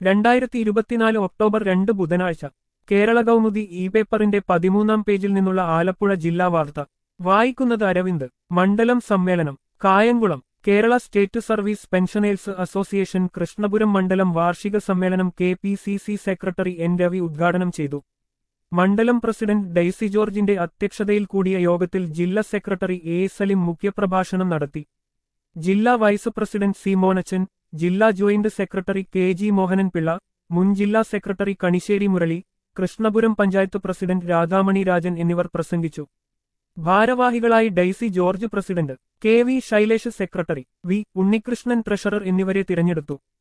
രണ്ടായിരത്തി ഇരുപത്തിനാല് ഒക്ടോബർ രണ്ട് ബുധനാഴ്ച കേരള കൗമുദി ഇ പേപ്പറിന്റെ പതിമൂന്നാം പേജിൽ നിന്നുള്ള ആലപ്പുഴ ജില്ലാ വാർത്ത വായിക്കുന്നത് അരവിന്ദ് മണ്ഡലം സമ്മേളനം Kayamkulam Kerala state service pensioners association Krishnapuram മണ്ഡലം വാർഷിക സമ്മേളനം K P C C secretary N Ravi ഉദ്ഘാടനം ചെയ്തു മണ്ഡലം പ്രസിഡന്റ് ഡെയ്സി ജോർജിന്റെ അധ്യക്ഷതയിൽ കൂടിയ യോഗത്തിൽ ജില്ലാ സെക്രട്ടറി എ സലിം മുഖ്യപ്രഭാഷണം നടത്തി ജില്ലാ വൈസ് പ്രസിഡന്റ് സി മോനച്ചൻ ജില്ലാ joint secretary K G Mohanan Pillai മുൻ ജില്ലാ സെക്രട്ടറി കണിശ്ശേരി മുരളി കൃഷ്ണപുരം പഞ്ചായത്ത് പ്രസിഡന്റ് രാധാമണി രാജൻ എന്നിവർ പ്രസംഗിച്ചു ഭാരവാഹികളായി Daisy George president K V Shailesh secretary V Unnikrishnan treasurer എന്നിവരെ തിരഞ്ഞെടുത്തു